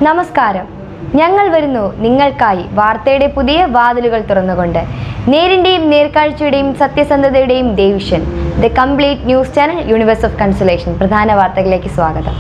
നമസ്കാരം ഞങ്ങൾ വരുന്നു നിങ്ങൾക്കായി വാർത്തയുടെ പുതിയ വാതിലുകൾ തുറന്നുകൊണ്ട് നേരിന്റെയും നേർക്കാഴ്ചയുടെയും സത്യസന്ധതയുടെയും ദേവിഷൻ the complete news channel universe of consolation പ്രധാന വാർത്തകളിലേക്ക് സ്വാഗതം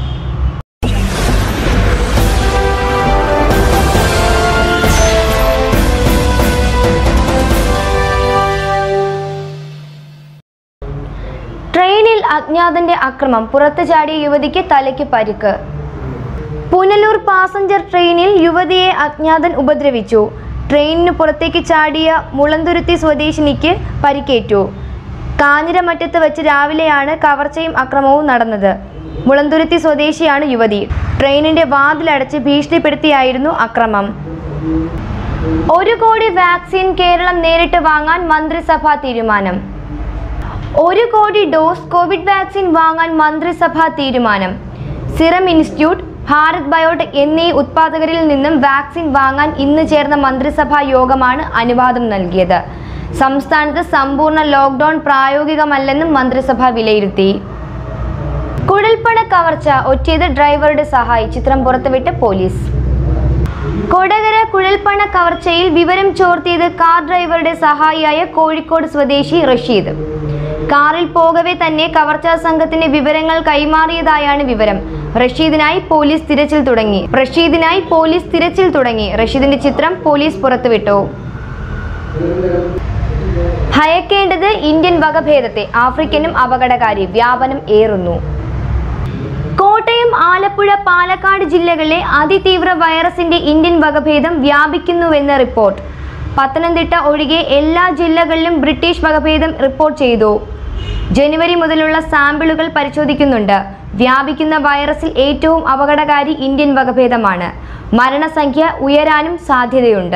ട്രെയിനിൽ അജ്ഞാതന്റെ അക്രമം പുറത്തു ചാടിയ യുവതിക്ക് തലയ്ക്ക് പരിക്ക് പുനലൂർ പാസഞ്ചർ ട്രെയിനിൽ യുവതിയെ അജ്ഞാതൻ ഉപദ്രവിച്ചു ട്രെയിനിന് പുറത്തേക്ക് ചാടിയ മുളന്തുരുത്തി സ്വദേശിനിക്ക് പരിക്കേറ്റു കാഞ്ഞിരമറ്റത്ത് വെച്ച് രാവിലെയാണ് കവർച്ചയും അക്രമവും നടന്നത് മുളന്തുരുത്തി സ്വദേശിയാണ് യുവതി ട്രെയിനിന്റെ വാതിലടച്ച് ഭീഷണിപ്പെടുത്തിയായിരുന്നു അക്രമം ഒരു കോടി വാക്സിൻ കേരളം നേരിട്ട് വാങ്ങാൻ മന്ത്രിസഭാ തീരുമാനം ഒരു കോടി ഡോസ് കോവിഡ് വാക്സിൻ വാങ്ങാൻ മന്ത്രിസഭാ തീരുമാനം സിറം ഇൻസ്റ്റിറ്റ്യൂട്ട് ഭാരത് ബയോടെക് എന്നീ ഉത്പാദകരിൽ നിന്നും വാക്സിൻ വാങ്ങാൻ ഇന്ന് ചേർന്ന മന്ത്രിസഭാ യോഗമാണ് അനുവാദം നൽകിയത് സംസ്ഥാനത്ത് സമ്പൂർണ്ണ ലോക്ക്ഡൌൺ പ്രായോഗികമല്ലെന്നും മന്ത്രിസഭ വിലയിരുത്തി കുഴൽപ്പണ കവർച്ച ഒറ്റിയത് ഡ്രൈവറുടെ സഹായി ചിത്രം പുറത്തുവിട്ട് പോലീസ് കൊടകര കുഴൽപ്പണ കവർച്ചയിൽ വിവരം ചോർത്തിയത് കാർ ഡ്രൈവറുടെ സഹായിയായ കോഴിക്കോട് സ്വദേശി റഷീദ് കാറിൽ പോകവെ തന്നെ കവർച്ചാ സംഘത്തിന് വിവരങ്ങൾ കൈമാറിയതായാണ് വിവരം റഷീദിനായി പോലീസ് തിരച്ചിൽ തുടങ്ങി റഷീദിനായി പോലീസ് തിരച്ചിൽ തുടങ്ങി റഷീദിന്റെ ചിത്രം പോലീസ് പുറത്തുവിട്ടു ഭയക്കേണ്ടത് ഇന്ത്യൻ വകഭേദത്തെ ആഫ്രിക്കനും അപകടകാരി വ്യാപനം ഏറുന്നു കോട്ടയം ആലപ്പുഴ പാലക്കാട് ജില്ലകളിലെ അതിതീവ്ര വൈറസിന്റെ ഇന്ത്യൻ വകഭേദം വ്യാപിക്കുന്നുവെന്ന് റിപ്പോർട്ട് പത്തനംതിട്ട ഒഴികെ എല്ലാ ജില്ലകളിലും ബ്രിട്ടീഷ് വകഭേദം റിപ്പോർട്ട് ചെയ്തു ജനുവരി മുതലുള്ള സാമ്പിളുകൾ പരിശോധിക്കുന്നുണ്ട് വ്യാപിക്കുന്ന വൈറസിൽ ഏറ്റവും അപകടകാരി ഇന്ത്യൻ വകഭേദമാണ് മരണസംഖ്യ ഉയരാനും സാധ്യതയുണ്ട്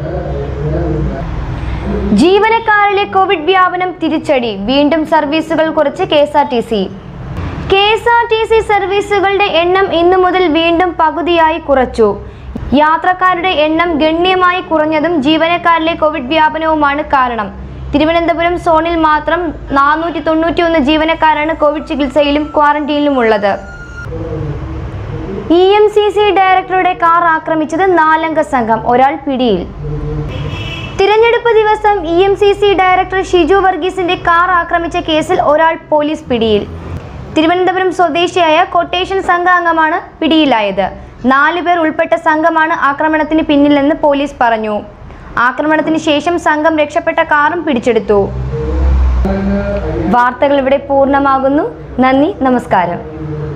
ജീവനക്കാരിലെ കോവിഡ് വ്യാപനം തിരിച്ചടി വീണ്ടും സർവീസുകൾ കുറച്ച് K S R T C K S R T C സർവീസുകളുടെ എണ്ണം ഇന്നു മുതൽ വീണ്ടും പകുതിയായി കുറച്ചു യാത്രക്കാരുടെ എണ്ണം ഗണ്യമായി കുറഞ്ഞതും ജീവനക്കാരിലെ കോവിഡ് വ്യാപനവുമാണ് കാരണം തിരുവനന്തപുരം സോണിൽ മാത്രം നാനൂറ്റി തൊണ്ണൂറ്റി ഒന്ന് ജീവനക്കാരാണ് കോവിഡ് ചികിത്സയിലും ക്വാറന്റീനിലും ഉള്ളത് ഇ എം സി സി ഡയറക്ടറുടെ കാർ ആക്രമിച്ചത് നാലംഗ സംഘം ഒരാൾ പിടിയിൽ തിരഞ്ഞെടുപ്പ് ദിവസം E M C C director Shiju വർഗീസിന്റെ കാർ ആക്രമിച്ച കേസിൽ ഒരാൾ പോലീസ് പിടിയിൽ തിരുവനന്തപുരം സ്വദേശിയായ കൊട്ടേഷൻ സംഘാംഗമാണ് പിടിയിലായത് നാലു പേർ ഉൾപ്പെട്ട സംഘമാണ് ആക്രമണത്തിന് പിന്നിലെന്ന് പോലീസ് പറഞ്ഞു ആക്രമണത്തിന് ശേഷം സംഘം രക്ഷപ്പെട്ട കാറും പിടിച്ചെടുത്തു വാർത്തകൾ ഇവിടെ പൂർണ്ണമാകുന്നു നന്ദി നമസ്കാരം